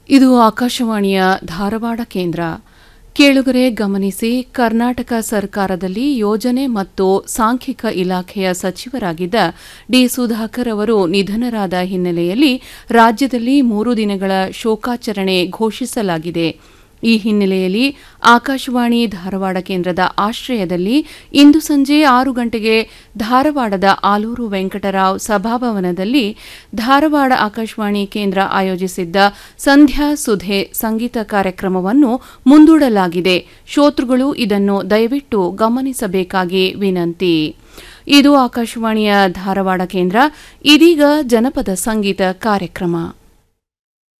ಇದು ಆಕಾಶವಾಣಿಯ ಧಾರವಾಡ ಕೇಂದ್ರ ಕೇಳುಗರೆ ಗಮನಿಸಿ ಕರ್ನಾಟಕ ಸರ್ಕಾರದಲ್ಲಿ ಯೋಜನೆ ಮತ್ತು ಸಾಂಖ್ಯಿಕ ಇಲಾಖೆಯ ಸಚಿವರಾಗಿದ್ದ ಡಿ ಸುಧಾಕರ್ ಅವರು ನಿಧನರಾದ ಹಿನ್ನೆಲೆಯಲ್ಲಿ ರಾಜ್ಯದಲ್ಲಿ ಮೂರು ದಿನಗಳ ಶೋಕಾಚರಣೆ ಘೋಷಿಸಲಾಗಿದೆ ಈ ಹಿನ್ನೆಲೆಯಲ್ಲಿ ಆಕಾಶವಾಣಿ ಧಾರವಾಡ ಕೇಂದ್ರದ ಆಶ್ರಯದಲ್ಲಿ ಇಂದು ಸಂಜೆ ಆರು ಗಂಟೆಗೆ ಧಾರವಾಡದ ಆಲೂರು ವೆಂಕಟರಾವ್ ಸಭಾಭವನದಲ್ಲಿ ಧಾರವಾಡ ಆಕಾಶವಾಣಿ ಕೇಂದ್ರ ಆಯೋಜಿಸಿದ್ದ ಸಂಧ್ಯಾ ಸುಧೆ ಸಂಗೀತ ಕಾರ್ಯಕ್ರಮವನ್ನು ಮುಂದೂಡಲಾಗಿದೆ ಶ್ರೋತೃಗಳು ಇದನ್ನು ದಯವಿಟ್ಟು ಗಮನಿಸಬೇಕಾಗಿ ವಿನಂತಿ ಇದು ಆಕಾಶವಾಣಿಯ ಧಾರವಾಡ ಕೇಂದ್ರ ಇದೀಗ ಜನಪದ ಸಂಗೀತ ಕಾರ್ಯಕ್ರಮ